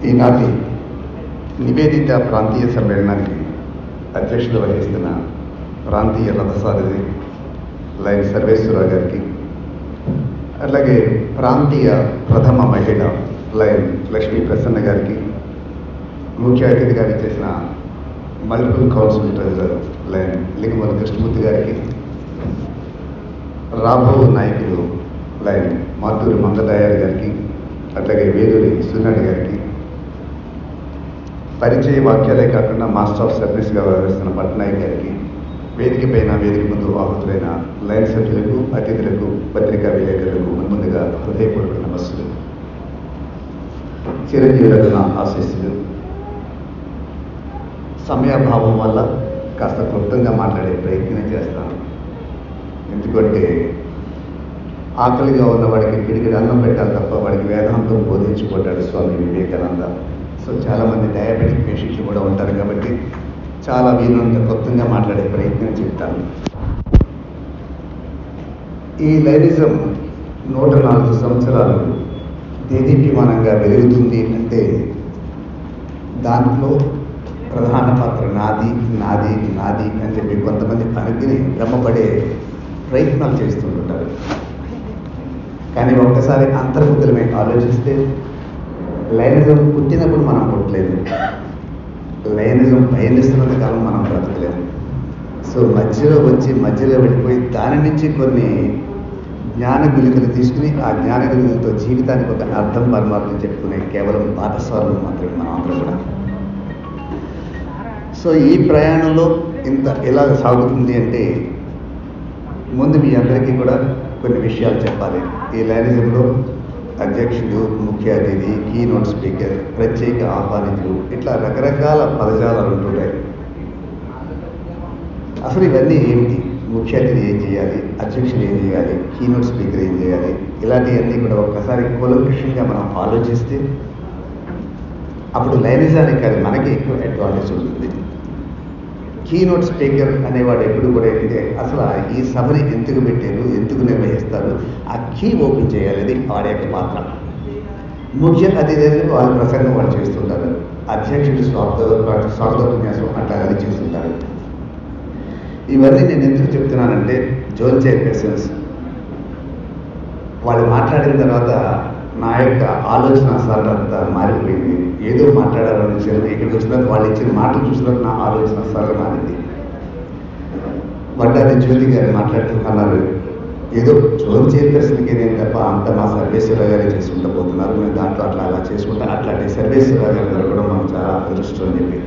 ఈనాటి నివేదిత ప్రాంతీయ సమ్మేళనానికి అధ్యక్షులు వహిస్తున్న ప్రాంతీయ రథసారథి లైన్ సర్వేశ్వరరావు గారికి అలాగే ప్రాంతీయ ప్రథమ మహిళ లైన్ లక్ష్మీ ప్రసన్న గారికి ముఖ్య అతిథిగా చేసిన multiple council treasurer Lion Lingamala Krishnamurthy గారికి రాబో నాయకులు లైన్ మాతూరి మంగదయారి గారికి అట్లాగే వేలూరి సూర్యనాయుడు గారికి పరిచయ వాక్యాలే కాకుండా మాస్టర్ ఆఫ్ సర్వీస్గా వ్యవహరిస్తున్న పట్నాయక్ గారికి వేదిక పైన వేదిక ముందు ఆహుతులైన లైన్ సభ్యులకు అతిథులకు పత్రికా విలేకరులకు ముందుగా హృదయపూర్వక నమస్సులు చిరంజీవులకు నా ఆశీస్సులు సమయాభావం వల్ల కాస్త క్లుప్తంగా మాట్లాడే ప్రయత్నం చేస్తాను ఎందుకంటే ఆకలిగా ఉన్న వాడికి పిడికిడి అన్నం పెట్టాలి తప్ప వాడికి వేదాంతం బోధించుకుంటాడు స్వామి వివేకానంద సో చాలామంది డయాబెటిక్ పేషెంట్లు కూడా ఉంటారు కాబట్టి చాలా వీలుంత క్లుప్తంగా మాట్లాడే ప్రయత్నం చెప్తాను ఈ లైనిజం నూట నాలుగు సంవత్సరాలు దేదీప్యమానంగా వెలుగుతుంది అంటే దాంట్లో ప్రధాన పాత్ర నాది నాది నాది అని చెప్పి కొంతమంది అనుకుని భ్రమపడే ప్రయత్నాలు చేస్తుంటారు కానీ ఒక్కసారి అంతర్ముఖులమై ఆలోచిస్తే లైనిజం పుట్టినప్పుడు మనం పుట్టలేదు లైనిజం పయనిస్తున్నంత కాలం మనం బ్రతకలేము సో మధ్యలో వచ్చి మధ్యలో వెళ్ళిపోయి దాని నుంచి కొన్ని జ్ఞాన గులికలు తీసుకుని ఆ జ్ఞాన గులికలతో జీవితానికి ఒక అర్థం పరమార్థం చెప్పుకునే కేవలం పాఠశాలలు మాత్రమే మనం అందరం కూడా సో ఈ ప్రయాణంలో ఇంత ఎలా సాగుతుంది అంటే ముందు మీ అందరికీ కూడా కొన్ని విషయాలు చెప్పాలి ఈ లైనిజంలో అధ్యక్షుడు ముఖ్య అతిథి కీ నోట్ స్పీకర్ ప్రత్యేక ఆహ్వానితులు ఇట్లా రకరకాల పదజాలాలు ఉంటుంటాయి అసలు ఇవన్నీ ఏమిటి ముఖ్య అతిథి ఏం చేయాలి అధ్యక్షుడు ఏం చేయాలి కీ నోట్ స్పీకర్ ఏం చేయాలి ఇలాంటివన్నీ కూడా ఒక్కసారి కూలంకషంగా మనం ఆలోచిస్తే అప్పుడు లైనిజానికి కాదు మనకి ఎక్కువ అడ్వాంటేజ్ ఉంటుంది కీనోట్ స్పీకర్ అనేవాడు ఎప్పుడు కూడా ఏంటంటే అసలు ఈ సభని ఎందుకు పెట్టారు ఎందుకు నిర్వహిస్తారు ఆ కీ ఓపెన్ చేయాలి అది వాడి యొక్క పాత్ర ముఖ్య అతిథులకు వాళ్ళ ప్రసంగం వాళ్ళు చేస్తుంటారు అధ్యక్షుడు స్వాగత స్వాగతోపన్యాసం అట్లా అది చేస్తుంటారు ఇవన్నీ నేను ఎందుకు చెప్తున్నానంటే జోన్ చైర్పర్సన్స్ వాళ్ళు మాట్లాడిన తర్వాత నా యొక్క ఆలోచన సార్ అంతా మారిపోయింది ఏదో మాట్లాడాలని వచ్చారు ఇక్కడికి వచ్చినాక వాళ్ళు ఇచ్చిన మాటలు చూసినాక నా ఆలోచన సార్ మారింది వడ్డాది జ్యోతి గారు మాట్లాడుతూ అన్నారు ఏదో జోన్ చైర్పర్సన్కి నేను తప్ప అంత మా సర్వేశ్వరరావు గారే చేసుకుంటూ పోతున్నారు మేము దాంట్లో అట్లా అలా చేసుకుంటా అట్లాంటి సర్వేశ్వరరావు గారు దొరకడం మనం చాలా అదృష్టం అని చెప్పి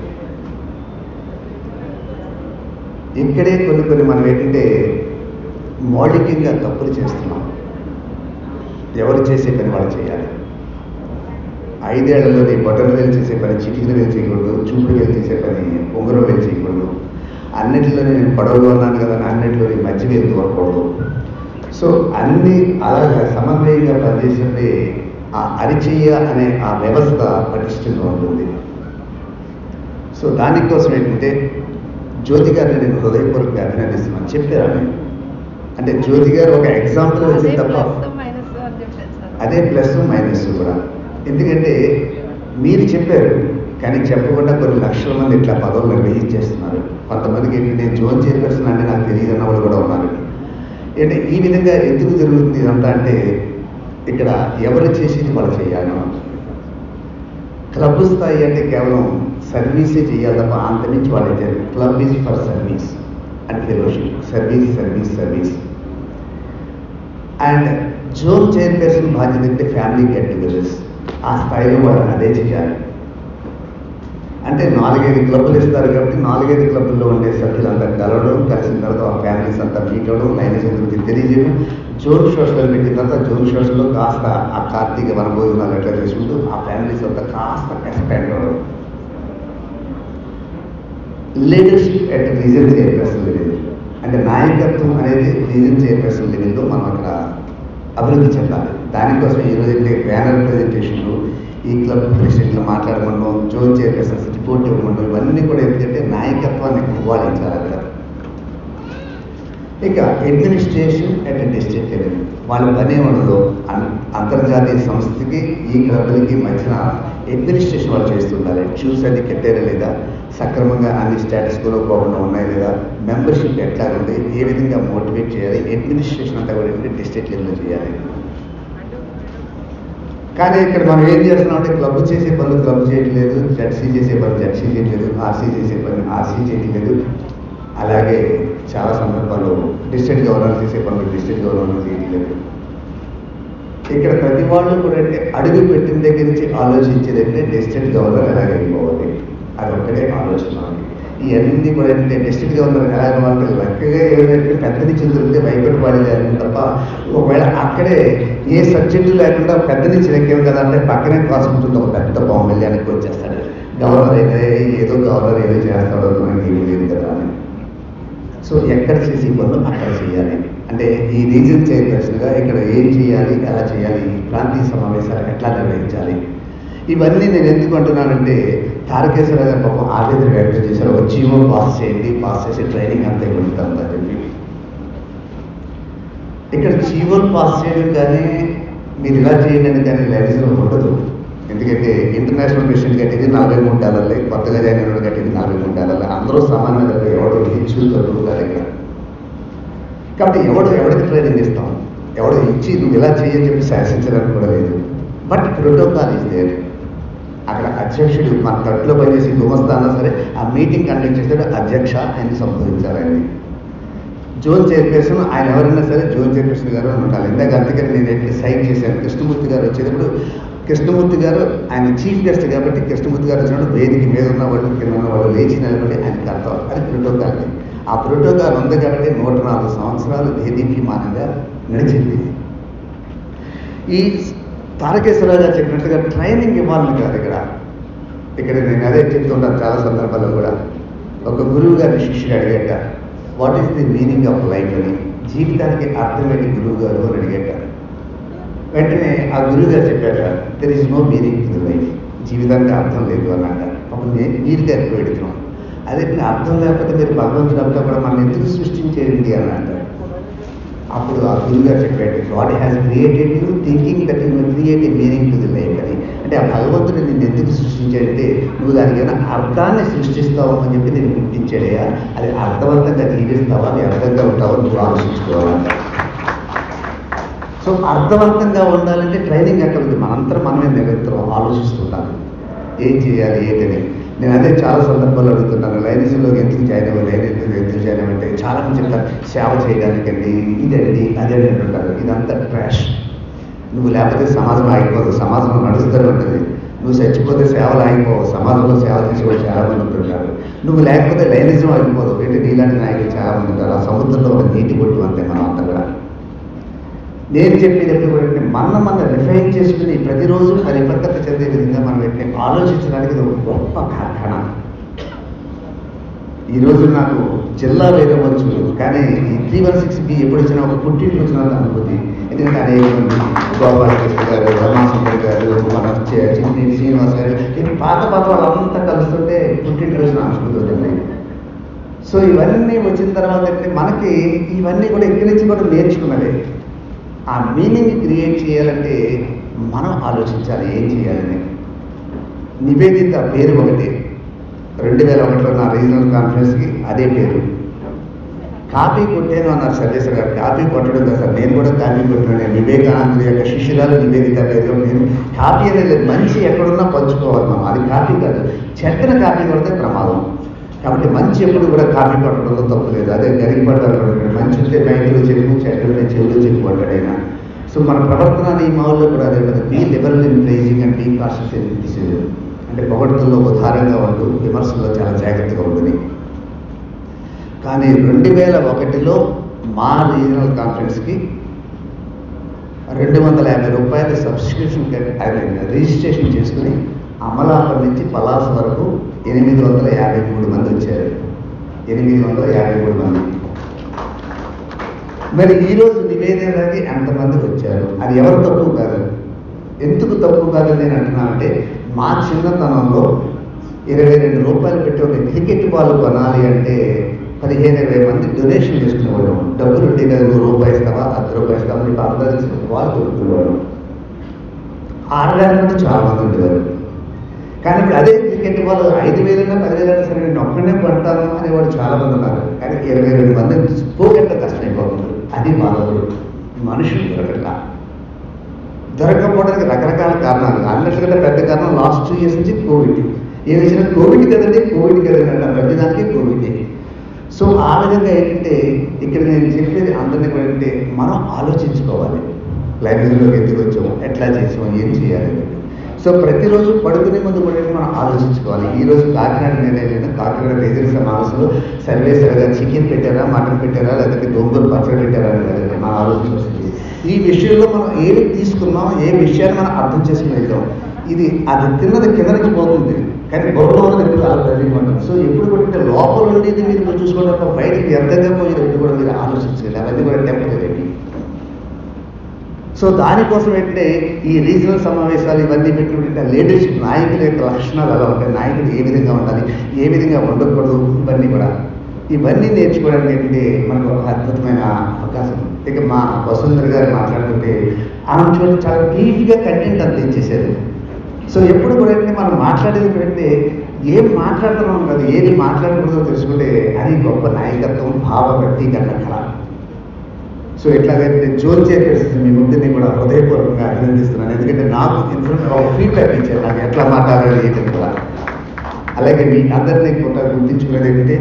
ఇక్కడే కొన్ని కొన్ని మనం ఏంటంటే మౌలికంగా తప్పులు చేస్తున్నాం ఎవరు చేసే పని వాళ్ళు చేయాలి ఐదేళ్లలోని బొట్టన వేలు చేసే పని చిటికిన వేలు చేయకూడదు చూపుడు వేలు చేసే పని ఉంగరం వేలు చేయకూడదు అన్నిటిలోనే నేను పడవలో ఉన్నాను కదా అని అన్నిటిలోని మధ్య వేలు దూరకూడదు సో అన్ని అలాగా సమన్వయంగా పనిచేసినప్పుడే ఆ అరిచెయ్య అనే ఆ వ్యవస్థ పటిష్టంగా ఉంటుంది సో దానికోసం ఏంటంటే జ్యోతి గారిని నేను హృదయపూర్వకంగా అభినందిస్తున్నాను చెప్పారా అంటే జ్యోతి గారు ఒక ఎగ్జాంపుల్ వచ్చింది తప్ప అదే ప్లస్ మైనస్ కూడా ఎందుకంటే మీరు చెప్పారు కానీ చెప్పకుండా కొన్ని లక్షల మంది ఇట్లా పదవులు నిర్వహించేస్తున్నారు కొంతమందికి ఏంటంటే జోన్ చైర్పర్సన్ అంటే నాకు తెలియదు అన్న వాళ్ళు కూడా ఉన్నారు అంటే ఈ విధంగా ఎందుకు జరుగుతుంది ఇదంతా అంటే ఇక్కడ ఎవరు చేసేది వాళ్ళు చేయాలి క్లబ్ స్థాయి అంటే కేవలం సర్వీసే చేయాలి తప్ప అంతమించి వాళ్ళు చేయాలి club is for service and fellowship service service service and zone chairperson బాధ్యత అంటే ఫ్యామిలీ గెట్ టుగెదర్స్ ఆ స్థాయిలో వాళ్ళు అదే చేయాలి అంటే నాలుగైదు క్లబ్బులు ఇస్తారు కాబట్టి నాలుగైదు క్లబ్బుల్లో ఉండే సభ్యులంతా కలవడం కలిసిన తర్వాత ఆ ఫ్యామిలీస్ అంతా మీట్ అవ్వడం లైనేజ్ గురించి తెలియజేయడం జోన్ సోషల్ పెట్టిన తర్వాత జోన్ సోషల్లో కాస్త ఆ కార్తీక వనభోజనాలు ఎట్లా చేసుకుంటూ ఆ ఫ్యామిలీస్ అంతా కాస్త ఎక్స్పాండ్ అవ్వడం leadership at region chairperson level అంటే నాయకత్వం అనేది రీజన్ చైర్పర్సన్ లెవెల్లో మనం అక్కడ అభివృద్ధి చెందాలి దానికోసం ఈరోజు అయితే బ్యానర్ ప్రజెంటేషన్లు ఈ క్లబ్ ప్రెసిడెంట్లు మాట్లాడమండం జోన్ చైర్పర్సన్స్ రిపోర్ట్ ఇవ్వమండం ఇవన్నీ కూడా ఎందుకంటే నాయకత్వాన్ని ఇవ్వాలి అక్కడ ఇక అడ్మినిస్ట్రేషన్ అట్ డిస్ట్రిక్ట్ లెవెల్ వాళ్ళ పని ఉండదు అన్- అంతర్జాతీయ సంస్థకి ఈ క్లబ్లకి మధ్యన అడ్మినిస్ట్రేషన్ వాళ్ళు చేస్తుండాలి చూస్ అది కట్టారా లేదా సక్రమంగా అన్ని స్టేటస్ కూడా పోకుండా ఉన్నాయి లేదా మెంబర్షిప్ ఎట్లా ఉంది ఏ విధంగా మోటివేట్ చేయాలి అడ్మినిస్ట్రేషన్ అంతా కూడా ఏంటంటే డిస్ట్రిక్ట్ లెవెల్లో చేయాలి కానీ ఇక్కడ మనం ఏం చేస్తున్నాం అంటే క్లబ్ చేసే పనులు క్లబ్ చేయట్లేదు జడ్సీ చేసే పని జడ్సీ చేయట్లేదు ఆర్సీ చేసే పని ఆర్సీ చేయట్లేదు అలాగే చాలా సందర్భాల్లో డిస్ట్రిక్ట్ గవర్నర్ చేసే పనులు డిస్ట్రిక్ట్ గవర్నర్ చేయట్లేదు ఇక్కడ ప్రతి వాళ్ళు కూడా అంటే అడుగు పెట్టిన దగ్గర నుంచి ఆలోచించేది అంటే డిస్ట్రిక్ట్ గవర్నర్ ఎలాగ అయిపోవాలి అది ఒక్కటే ఆలోచన ఉంది. ఇవన్నీ కూడా ఏంటంటే డిస్ట్రిక్ట్ గవర్నర్ ఎలాగ వాళ్ళు లెక్కగా ఏదంటే పెద్ద నుంచి దొరికితే భయపడి పడేది తప్ప ఒకవేళ అక్కడే ఏ సబ్జెక్టు లేకుండా పెద్ద నుంచి లెక్కేం కదా అంటే పక్కనే కాసుకుంటుంది ఒక పెద్ద బాంబల్యానికి వచ్చేస్తాడు గవర్నర్ అయితే ఏదో గవర్నర్ ఏదో చేస్తాడో మనకి ఏమీ లేదు కదా అని సో ఎక్కడ చేసి పనులు అక్కడ చేయాలి అంటే ఈ రీజన్ చైర్పర్సన్గా ఇక్కడ ఏం చేయాలి ఎలా చేయాలి ఈ ప్రాంతీయ సమావేశాలు ఎట్లా నిర్వహించాలి ఇవన్నీ నేను ఎందుకు అంటున్నానంటే తారకేశ్వర గారు పాపం ఆవేదన వ్యక్తం చేశారు ఒక జీవో పాస్ చేయండి పాస్ చేసి ట్రైనింగ్ అంతా ఇవ్వండి చెప్పి ఇక్కడ జీవోలు పాస్ చేయడం కానీ మీరు ఇలా చేయండి అని కానీ లైసెన్స్ ఉండదు ఎందుకంటే ఇంటర్నేషనల్ పేషెంట్ కట్టేది నలభై మూడు డాలర్లే కొత్తగా జాయిన్ అయిన వాడు కట్టేది నలభై మూడు డాలర్లే అందరూ సమానంగా ఎవడు హెచ్చు తక్కువ కాదు ఇక్కడ కాబట్టి ఎవడు ఎవరికి ట్రైనింగ్ ఇస్తాం ఎవడు ఇచ్చి నువ్వు ఇలా చేయని చెప్పి శాసించడానికి కూడా లేదు బట్ ప్రోటోకాల్ ఇస్ దేర్ అక్కడ అధ్యక్షుడు మన తట్టులో పనిచేసి గుమస్తా అన్నా సరే ఆ మీటింగ్ కండక్ట్ చేస్తాడు అధ్యక్ష ఆయన సంబోధించాలని జోన్ చైర్పర్సన్ ఆయన ఎవరైనా సరే జోన్ చైర్పర్సన్ గారు అని ఉండాలి ఇందాక అందుకని నేను ఎట్లా సైన్ చేశాను కృష్ణమూర్తి గారు వచ్చేటప్పుడు కృష్ణమూర్తి గారు ఆయన చీఫ్ గెస్ట్ కాబట్టి కృష్ణమూర్తి గారు వచ్చినప్పుడు వేదిక మీద ఉన్న వాళ్ళు కింద ఉన్న వాళ్ళు లేచి నిలబడి ఆయనకి అర్థం అది ప్రోటోకాల్ ఆ ప్రోటోకాల్ ఉంది కాబట్టి నూట నాలుగు సంవత్సరాలు దేదీప్యమానంగా నడిచింది ఈ తారకేశ్వరరావు గారు చెప్పినట్టుగా ట్రైనింగ్ ఇవ్వాలని కాదు ఇక్కడ ఇక్కడ నేను అదే చెప్తుంటాను చాలా సందర్భాల్లో కూడా ఒక గురువు గారిని శిష్యుడు అడిగట what is the meaning of life అని జీవితానికి అర్థమేంటి గురువు గారు అని అడిగట వెంటనే ఆ గురువు గారు చెప్పాట there is no meaning to life జీవితానికి అర్థం లేదు అని అంటారు అప్పుడు నేను మీరు గారికి పెడుతున్నాం అదే అర్థం లేకపోతే మీరు భగవంతుడు అంతా కూడా మనం ఎందుకు సృష్టించేయండి అని అంటారు అప్పుడు ఆ గురుగారు చెప్పాడు God has created you thinking that you create a meaning to the life అని అంటే ఆ భగవంతుడు నిన్ను ఎందుకు సృష్టించాడంటే నువ్వు దానికి ఏమైనా అర్థాన్ని సృష్టిస్తావు అని చెప్పి నేను గుర్తించాడయ్యా అది అర్థవంతంగా జీవిస్తావా అది అర్థంగా ఉంటావా నువ్వు ఆలోచించుకోవాలంట సో అర్థవంతంగా ఉండాలంటే ట్రైనింగ్ ఎక్కడ ఉంది మనంతరం మనమే నిరంతరం ఆలోచిస్తుంటాను ఏం చేయాలి ఏంటని నేను అదే చాలా సందర్భాలు అడుగుతున్నాను లైనీస్లో ఎందుకు జాయిన్ అవ్వాలి లైన్ ఎందుకు జాయిన్ అవ్వంటే చాలా మంది చెప్తారు సేవ చేయడానికండి ఇదండి అదండి అంటుంటారు ఇదంతా ట్రాష్ నువ్వు లేకపోతే సమాజం ఆగిపోదు సమాజంలో నడుస్తూనే ఉంటుంది నువ్వు చచ్చిపోతే సేవలు ఆగిపోవు సమాజంలో సేవ చేసేవాళ్ళు చాలా మంది ఉంటుంటారు నువ్వు లేకపోతే లైనిజం ఆగిపోదు ఏంటి నీలాంటి నాయకులు చాలా మంది ఉంటారు ఆ సముద్రంలో ఒక నీటి కొట్టు అంతే మనం అంతా కూడా నేను చెప్పేది ఎప్పుడు కూడా ఏంటంటే మన మన రిఫైన్ చేసుకుని ప్రతిరోజు పరిపక్వత చెందే విధంగా మనం ఏంటంటే ఆలోచించడానికి ఇది ఒక గొప్ప కార్ఖానా ఈరోజు నాకు జిల్లా వేరవచ్చు కానీ ఈ త్రీ వన్ సిక్స్ బి ఎప్పుడు వచ్చినా ఒక పుట్టింటి వచ్చిన అనుభూతి ఎందుకంటే అనేక మంది గోపాలకృష్ణ గారు రమాశంకర్ గారు మన చి- చిన్ని శ్రీనివాస్ గారు ఈ పాత పాత వాళ్ళంతా కలుస్తుంటే పుట్టింటి వచ్చిన అనుభూతి ఉంటుంది సో ఇవన్నీ వచ్చిన తర్వాత అంటే మనకి ఇవన్నీ కూడా ఇక్కడి నుంచి కూడా నేర్చుకున్నదే ఆ మీనింగ్ క్రియేట్ చేయాలంటే మనం ఆలోచించాలి ఏం చేయాలని నివేదిత పేరు ఒకటి రెండు వేల ఒకటిలో నా రీజనల్ కాన్ఫరెన్స్కి అదే పేరు కాపీ కొట్టాను అన్నారు సర్వేశ్వర గారు కాపీ కొట్టడం కదా సార్ నేను కూడా కాపీ కొట్టాను నేను వివేకానంద యొక్క శిష్యురాలు నివేదిత పేరు నేను కాపీ అనేది లేదు మంచి ఎక్కడున్నా పంచుకోవాలి మనం అది కాపీ కాదు చెత్తన కాపీ కొడితే ప్రమాదం కాబట్టి మంచి ఎప్పుడు కూడా కాపీ కొట్టడంలో తప్పు లేదు అదే గరిగిపడ్డారు మంచి ఉంటే మైండ్లో చెప్పు చెడ్డ చెవులు చెప్పు అంటాడు ఆయన సో మన ప్రవర్తన నియమాల్లో కూడా అదే కదా be liberal in praising and be cautious in decision అంటే పొగడ్తల్లో ఉదారంగా ఉంటూ విమర్శల్లో చాలా జాగ్రత్తగా ఉంటుంది కానీ రెండు వేల ఒకటిలో మా రీజనల్ కాన్ఫరెన్స్కి రెండు వందల యాభై రూపాయల సబ్స్క్రిప్షన్ ఐ మీన్ రిజిస్ట్రేషన్ చేసుకుని అమలాపురం నుంచి పలాస వరకు ఎనిమిది వందల యాభై మూడు మంది వచ్చారు ఎనిమిది వందల యాభై మూడు మంది మరి ఈరోజు నివేదనకి ఎంతమంది వచ్చారు అది ఎవరు తక్కువ కాదు ఎందుకు తక్కువ కాదని నేను అంటున్నానంటే మా చిన్నతనంలో ఇరవై రెండు రూపాయలు పెట్టి ఒక క్రికెట్ బాల్ కొనాలి అంటే పదిహేను ఇరవై మంది డొనేషన్ చేసుకునేవాళ్ళం డబ్బులు ఉంటే కదా నువ్వు రూపాయి ఇస్తావా అర్ధ రూపాయి ఇస్తావా నీకు అందరూ బాల్ కొనుక్కునేవాడు ఆడడానికి కూడా చాలా మంది ఉండేవారు కానీ ఇప్పుడు అదే క్రికెట్ వాళ్ళు ఐదు వేలైనా పదివేలైనా సరే నేను ఒక్కనే కొంటాను అనేవాడు చాలా మంది ఉన్నారు కానీ ఇరవై రెండు మంది పోగొట్ట కష్టమైపోతుంది అది బాధలు మనుషులు దొరకట్లా దొరకపోవడానికి రకరకాల కారణాలు అన్నిటికంటే పెద్ద కారణం లాస్ట్ టూ ఇయర్స్ నుంచి కోవిడ్ ఏ విషయం కోవిడ్ కదండి కోవిడ్ కదండి అంటారు ప్రతిదానికి కోవిడ్ సో ఆ విధంగా ఏంటంటే ఇక్కడ నేను చెప్పేది అందరినీ కూడా ఏంటంటే మనం ఆలోచించుకోవాలి లైబ్రరీలోకి ఎందుకు వచ్చాము ఎట్లా చేసాము ఏం చేయాలి అనేది. సో ప్రతిరోజు పడుకునే ముందు కూడా మనం ఆలోచించుకోవాలి ఈ రోజు కాకినాడ నేను కాకినాడ ప్రజల సమావేశంలో సర్వేసరిగా చికెన్ పెట్టారా మటన్ పెట్టారా లేకపోతే గోంగూర పచ్చడి పెట్టారా అనేది మనం ఆలోచించాల్సింది ఈ విషయంలో మనం ఏమి తీసుకున్నాం ఏ విషయాన్ని మనం అర్థం చేసుకుని వెళ్తాం ఇది అది తిన్నది కింద నుంచి పోతుంది కానీ బొమ్మలో ఉన్నది ఎప్పుడు అలా ఉంటుంది సో ఎప్పుడు కూడా అంటే లోపల ఉండేది మీరు చూసుకోవడం బయటికి వ్యర్థంగా పోయేది ఎప్పుడు కూడా మీరు ఆలోచించాలి అవన్నీ కూడా టెంపరీ సో దానికోసం ఏంటంటే ఈ రీజనల్ సమావేశాలు ఇవన్నీ పెట్టుకుంటే లీడర్షిప్ నాయకుల యొక్క లక్షణాలు ఎలా ఉంటాయి నాయకులు ఏ విధంగా ఉండాలి ఏ విధంగా ఉండకూడదు ఇవన్నీ కూడా ఇవన్నీ నేర్చుకోవడానికి ఏంటంటే మనకు ఒక అద్భుతమైన అవకాశం ఇక మా వసుంధర గారు మాట్లాడుతుంటే ఆమె చూడండి చాలా బ్రీఫ్గా కంటెంట్ అందించేశారు సో ఎప్పుడు కూడా ఏంటంటే మనం మాట్లాడేది ఏంటంటే ఏం మాట్లాడుతున్నాం కాదు ఏది మాట్లాడకూడదో తెలుసుకుంటే అది గొప్ప నాయకత్వం భావ వ్యక్తీకరణ కళ సో ఎట్లాగైతే జోన్ చైర్పర్సన్ మీ ముగ్గురిని కూడా హృదయపూర్వకంగా అభినందిస్తున్నాను ఎందుకంటే నాకు ఇన్ఫ్లుయెన్స్ ఫీడ్బ్యాక్ ఇచ్చారు నాకు ఎట్లా మాట్లాడాలి ఏంటని కూడా అలాగే మీ అందరినీ కూడా గుర్తించుకునేది ఏంటంటే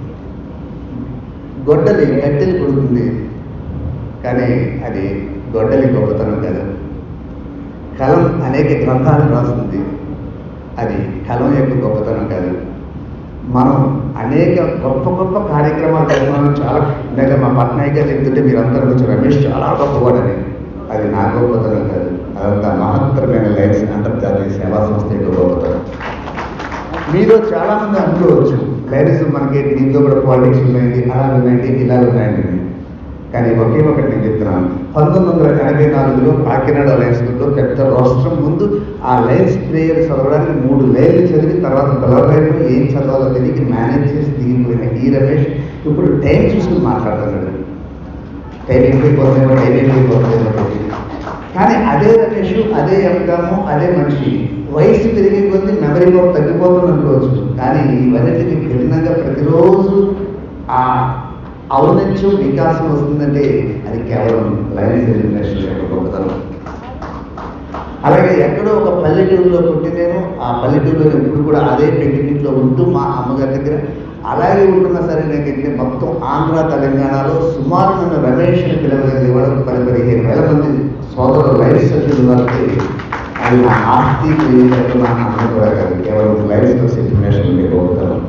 గొడ్డలి గట్టెలు కొడుతుంది కానీ అది గొడ్డలి గొప్పతనం కాదు కలం అనేక గ్రంథాలు రాస్తుంది అది కలం యొక్క గొప్పతనం కాదు మనం అనేక గొప్ప గొప్ప కార్యక్రమాలు చేస్తున్నాం చాలా ఇందాక మా పట్నాయక్ గారు చెప్తుంటే మీరందరూ కొంచెం రమేష్ చాలా గొప్పవాడని అది నా గొప్పతనం కాదు అదంతా మహత్తరమైన లైన్స్ అంతర్జాతీయ సేవా సంస్థ యొక్క గొప్పతనం మీలో చాలా మంది అనుకోవచ్చు లైన్స్ మనకి దీంతో కూడా పాలిటిక్స్ ఉన్నాయండి అలా ఉన్నాయండి ఇలా ఉన్నాయండి కానీ ఒకే ఒకటి నేను చెప్తున్నాను పంతొమ్మిది వందల ఎనభై నాలుగులో కాకినాడ లైన్స్ స్కూల్లో పెద్ద రాష్ట్రం ముందు ఆ లైన్స్ ప్రేయర్ చదవడానికి మూడు లైన్లు చదివి తర్వాత కలర్ లైన్లో ఏం చదవాలో తెలియక మేనేజ్ చేసి దిగిపోయిన ఈ రమేష్ ఇప్పుడు టైం చూసుకుని మాట్లాడుతున్నాడు టైం ఎక్కువైపోతుందేమో టైం ఎక్కువైపోతుందేమో తెలియదు. కానీ అదే రమేష్ అదే ఎంకాము అదే మనిషి వయసు పెరిగే కొద్దీ మెమరీ పవర్ తగ్గిపోతుంది అనుకోవచ్చు కానీ ఇవన్నిటికి భిన్నంగా ప్రతిరోజు ఆ ఔన్నత్యం వికాసం వస్తుందంటే అది కేవలం లైన్స్ ఎలిమినేషన్ యొక్క గొప్పతనం అలాగే ఎక్కడో ఒక పల్లెటూరులో పుట్టి నేను ఆ పల్లెటూరులో ఇప్పుడు కూడా అదే పెంకింట్లో ఉంటూ మా అమ్మగారి దగ్గర అలాగే ఉంటున్నా సరే నాకైతే మొత్తం ఆంధ్ర తెలంగాణలో సుమారు నన్ను రమేష్ అని పిలవగలిగే వాళ్ళకి పది పదిహేను వేల మంది సోదరులు లైఫ్ సభ్యులు వరకు అది నా ఆస్తి ప్రియతకు నా అమ్మ కూడా కాదు కేవలం లైఫ్ సెటిల్మేషన్ ఉండే గొప్పతనం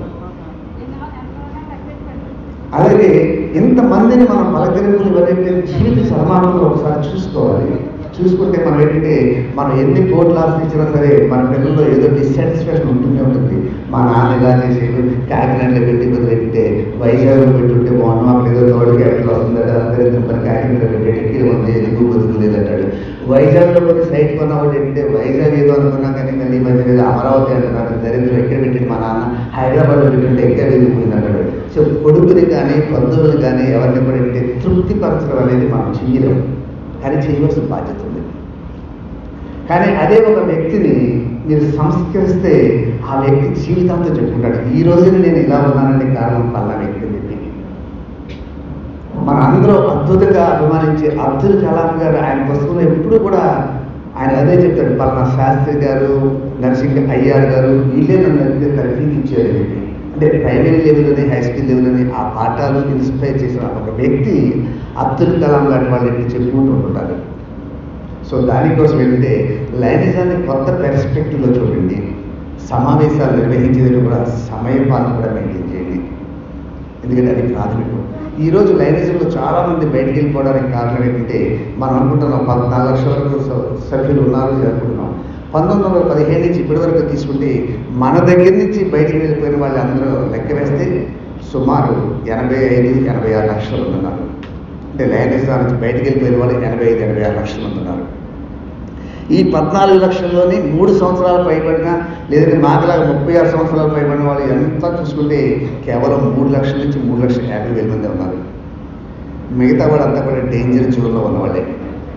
అలాగే ఇంతమందిని మనం పలకరింపులు ఇవన్నీ జీవిత సమానంలో ఒకసారి చూసుకోవాలి చూసుకుంటే మనం ఏంటంటే మనం ఎన్ని కోట్లు ఆశించినా సరే మన పిల్లల్లో ఏదో డిస్సాటిస్ఫాక్షన్ ఉంటూనే ఉంటుంది మా నాన్న ఇలా చేసేది కాకినాడలో పెట్టి కుదిరెట్టే వైజాగ్లో పెట్టుంటే బాగున్నాం అక్కడ ఏదో తోడుకి ఎట్లా వస్తుందట అందరికీ మన కాకినాడలో పెట్టి ఎక్కి ఉంది ఎందుకు బతుకులేదు అంటాడు వైజాగ్లో కొన్ని సైట్ కొన్నవాడు ఏంటంటే వైజాగ్ ఏదో అనుకున్నాం కానీ మళ్ళీ ఈ మధ్య ఏదో అమరావతి అంటున్నాడు దరిద్రం ఎక్కడ పెట్టింది మా నాన్న హైదరాబాద్లో పెట్టుంటే ఎక్కడ వెళ్ళిపోయింది అంటాడు సో కొడుకుని కానీ బంధువులు కానీ ఎవరిని కూడా ఏంటంటే తృప్తిపరచడం అనేది మనం చేయలేము కానీ చేయవలసిన బాధ్యత ఉంది కానీ అదే ఒక వ్యక్తిని మీరు సంస్కరిస్తే ఆ వ్యక్తి జీవితాంతం చెప్పుకుంటాడు ఈ రోజున నేను ఇలా ఉన్నానంటే కారణం పల్లా వ్యక్తి అని చెప్పి మన అందరూ అద్భుతంగా అభిమానించే అబ్దుల్ కలాం గారు ఆయన పుస్తకంలో ఎప్పుడు కూడా ఆయన అదే చెప్తాడు పలానా శాస్త్రి గారు నరసింహ అయ్యార్ గారు వీళ్ళే నన్ను అడిగితే తరఫీకి ఇచ్చారు అని చెప్పి అంటే ప్రైమరీ లెవెల్లోని హై స్కూల్ లెవెల్లోని ఆ పాఠాలు ఇన్స్పైర్ చేసిన ఒక వ్యక్తి అబ్దుల్ కలాం లాంటి వాళ్ళని చెప్పుకుంటూ ఉంటారు సో దానికోసం ఏంటంటే లైనిజాన్ని కొత్త పెర్స్పెక్టివ్లో చూడండి సమావేశాలు నిర్వహించేది కూడా సమయపాలన కూడా మెయింటైన్ చేయండి ఎందుకంటే అది ప్రాథమికం ఈరోజు లైనిజంలో చాలా మంది బయటికి వెళ్ళిపోవడానికి కారణం ఏంటంటే మనం అనుకుంటున్నాం పద్నాలుగు లక్షల వరకు స- సభ్యులు ఉన్నారు అని అనుకుంటున్నాం పంతొమ్మిది వందల పదిహేను నుంచి ఇప్పటి వరకు తీసుకుంటే మన దగ్గర నుంచి బయటికి వెళ్ళిపోయిన వాళ్ళు అందరూ లెక్క వేస్తే సుమారు ఎనభై ఐదు ఎనభై ఆరు లక్షలు మంది ఉన్నారు అంటే లయనిజం నుంచి బయటికి వెళ్ళిపోయిన వాళ్ళు ఎనభై ఐదు ఎనభై ఆరు లక్షల మంది ఉన్నారు ఈ పద్నాలుగు లక్షల్లోని మూడు సంవత్సరాలు పైబడిన లేదంటే మాకలాగా ముప్పై ఆరు సంవత్సరాలు పైబడిన వాళ్ళు ఎంత చూసుకుంటే కేవలం మూడు లక్షల నుంచి మూడు లక్షల యాభై వేల మంది ఉన్నారు మిగతా వాళ్ళంతా కూడా డేంజర్ జోన్లో ఉన్నవాళ్ళే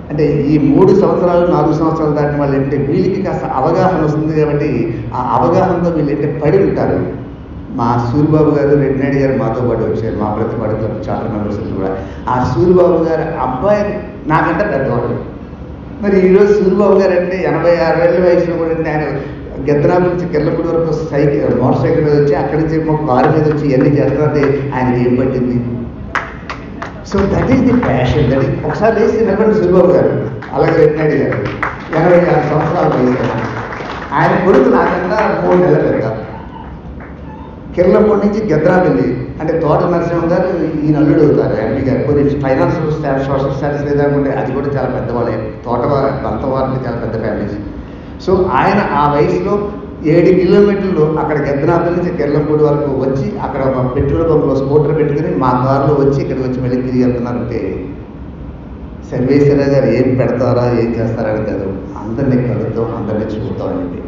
అంటే ఈ మూడు సంవత్సరాలు నాలుగు సంవత్సరాలు దాటిన వాళ్ళు ఏంటంటే వీళ్ళకి కాస్త అవగాహన వస్తుంది కాబట్టి ఆ అవగాహనతో వీళ్ళు ఏంటంటే పడి ఉంటారు మా సూరిబాబు గారు రెడ్డినాయుడు గారు మాతో పాటు వచ్చారు మా ప్రతిపాడు క్లబ్ చార్టర్ మెంబర్స్ కూడా ఆ సూరిబాబు గారు అబ్బాయి నాకంటే పెద్దవాడు మరి ఈరోజు సూరిబాబు గారు అంటే ఎనభై ఆరు ఏళ్ళ వయసులో కూడా అంటే ఆయన గెద్దరాల నుంచి కెల్లపూడి వరకు సైకిల్ మోటార్ సైకిల్ మీద వచ్చి అక్కడి నుంచి ఏమో కారు మీద వచ్చి ఇవన్నీ చేస్తారంటే ఆయనకి ఏం పట్టింది so that is the passion that is ఒకసారి వేసి నిలబడి సూరిబాబు గారు అలాగే రెడ్డినాయుడు గారు ఎనభై ఆరు సంవత్సరాల వయసు ఆయన కొడుకు నాకన్నా మూడు నెలలు పెద్ద కిర్లంపూడి నుంచి గెద్రాపల్లి అంటే తోట నరసింహం గారు ఈ నల్లుడు అవుతారు ఎంపీ గారు కొన్ని ఫైనాన్షియల్ స్టాఫ్ సోషల్ స్టాటస్ లేదనుకుంటే అది కూడా చాలా పెద్దవాళ్ళే తోట బంతవారిని చాలా పెద్ద ఫ్యామిలీస్ సో ఆయన ఆ వయసులో ఏడు కిలోమీటర్లు అక్కడ గెద్దనాపల్లి నుంచి కిర్లంపూడి వరకు వచ్చి అక్కడ ఒక పెట్రోల్ బంక్లో స్కూటర్ పెట్టుకుని మా కారులో వచ్చి ఇక్కడికి వచ్చి మళ్ళీ తిరిగి వెళ్తున్నారంటే సర్వేశ్వర గారు ఏం పెడతారా ఏం చేస్తారని కాదు అందరినీ కలుద్దాం అందరినీ చూద్దాం అని చెప్పి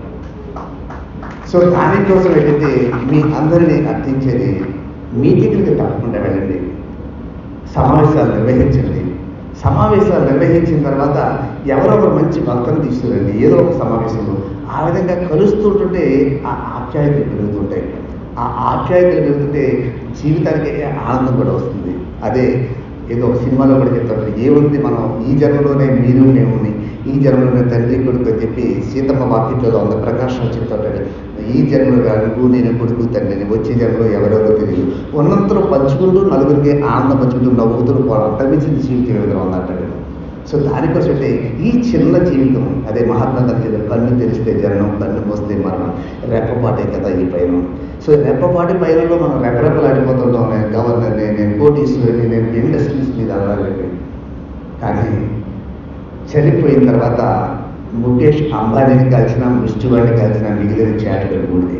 సో దానికోసం ఏంటంటే మీ అందరినీ అర్థించేది మీటింగ్లకి తప్పకుండా వెళ్ళండి సమావేశాలు నిర్వహించండి సమావేశాలు నిర్వహించిన తర్వాత ఎవరో ఒక మంచి భక్తులు తీసుకురండి ఏదో ఒక సమావేశంలో ఆ విధంగా కలుస్తుంటుంటే ఆ ఆప్యాయతలు పెరుగుతుంటాయి ఆ ఆప్యాయతలు పెరుగుతుంటే జీవితానికి ఆనందం కూడా వస్తుంది అదే ఏదో ఒక సినిమాలో కూడా చెప్తారు ఏముంది మనం ఈ జన్మలోనే మీరు మేముని ఈ జన్మలోనే తండ్రి కొడుకు అని చెప్పి సీతమ్మ వాకిట్లో ఉంది ప్రకాశం చెప్తుంటాడు ఈ జన్మలో నువ్వు నేను కొడుకు తండ్రిని వచ్చే జన్మలో ఎవరెవరో తెలియదు ఉన్నంతలో పంచుకుంటూ నలుగురికి ఆనందం పంచుకుంటూ నవ్వుతూ అంతమించింది జీవితం ఏదో ఉందంటాడు సో దానికోసం అంటే ఈ చిన్న జీవితం అదే మహాత్మా గాంధీ కన్ను తెరిస్తే జననం కన్ను మోస్తే మరణం రెప్పపాటే కదా ఈ పయనం సో రెప్పపాటి పయనంలో మనం రెపరెపలాడిపోతుంటాం నేను గవర్నర్ని నేను కోటీశ్వరిని నేను ఇండస్ట్రీస్ మీద అడగాలి కానీ చనిపోయిన తర్వాత ముఖేష్ అంబానీని కలిసిన ముష్టివాడిని కలిసిన మిగిలిన చాటెడ్ బూడిది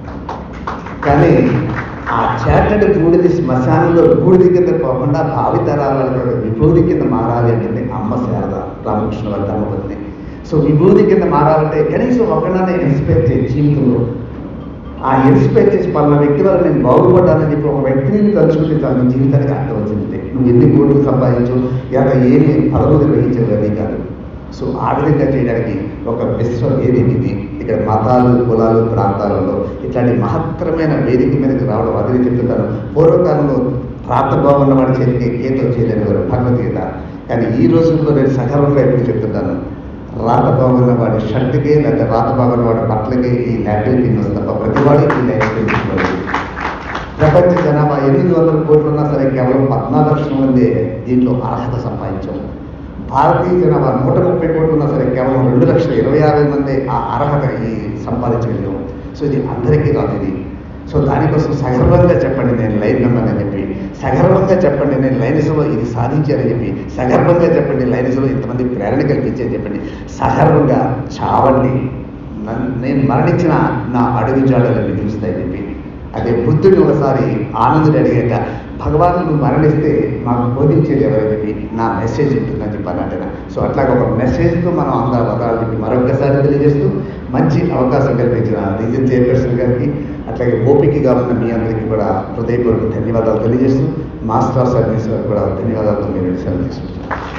కానీ ఆ చాటెడ్ బూడిది శ్మశానంలో బూడిది కింద పోకుండా భావితరాలలో విభూతి కింద మారాలి అంటే అమ్మ శారద రామకృష్ణ వారి ధర్మపత్ని సో విభూతి కింద మారాలంటే కనీసం ఒకనాన్ని ఇన్స్పైర్ చేయి జీవితంలో ఆ ఇన్స్పైర్ చేసి పలానా వ్యక్తి వల్ల నేను బాగుపడ్డానని చెప్పి ఒక వ్యక్తిని తలుచుకుంటే చాలు నీ జీవితానికి అర్థం వచ్చింది నువ్వు ఎన్ని కోట్లు సంపాదించు ఎంత ఏమి పదవులు గ్రహించదు అది కాదు సో ఆ విధంగా చేయడానికి ఒక విశ్వ వేదిక ఇది ఇక్కడ మతాలు కులాలు ప్రాంతాలలో ఇట్లాంటి మహత్తరమైన వేదిక మీదకి రావడం అదే చెప్తుంటాను పూర్వకాలంలో ప్రాతభావం ఉన్న వాడి చేతికి ఏతో చేయలేని వారు భగవద్గీత కానీ ఈ రోజుల్లో నేను సగర్వంగా ఎప్పుడు చెప్తుంటాను రాత బాగున్న వాడి షర్ట్కి లేదా రాత బాగున్న వాడి బట్టలకి ఈ లాటిన్ పిన్ వస్తుంది తప్ప ప్రతి వాడికి ఈ లాటిన్ పిన్ వస్తుంది. ప్రపంచ జనాభా ఎనిమిది వందల కోట్లు ఉన్నా సరే కేవలం పద్నాలుగు లక్షల మంది దీంట్లో అర్హత సంపాదించాం భారతీయ జనాభా నూట ముప్పై కోట్లు ఉన్నా సరే కేవలం రెండు లక్షల ఇరవై ఆరు మంది ఆ అర్హత ఈ సంపాదించగలిగాం సో ఇది అందరికీ రాదు ఇది సో దానికోసం సగర్వంగా చెప్పండి నేను లైన్ నెంబర్ అని చెప్పి సగర్వంగా చెప్పండి నేను లైనిజంలో ఇది సాధించానని చెప్పి సగర్వంగా చెప్పండి లైనిజంలో ఇంతమంది ప్రేరణ కల్పించని చెప్పండి సగర్వంగా చావండి నన్ను- నేను మరణించిన నా అడుగు జాడలు మిగులుస్తాయని చెప్పి అదే బుద్ధుడు ఒకసారి ఆనందుడు అడిగాక భగవాన్ నువ్వు మరణిస్తే మాకు బోధించేది ఎవరని చెప్పి నా మెసేజ్ ఉంటుందని చెప్పి అన్నట్టు సో అట్లాగే ఒక మెసేజ్తో మనం అందరం వదలాలని చెప్పి మరొకసారి తెలియజేస్తూ మంచి అవకాశం కల్పించిన రీజన్ చైర్పర్సన్ గారికి అట్లాగే ఓపికగా ఉన్న మీ అందరికీ కూడా హృదయపూర్వక ధన్యవాదాలు తెలియజేస్తూ మాస్టర్ సర్వీస్ గారికి కూడా ధన్యవాదాలతో మీరు సెలవు తీసుకుంటున్నాను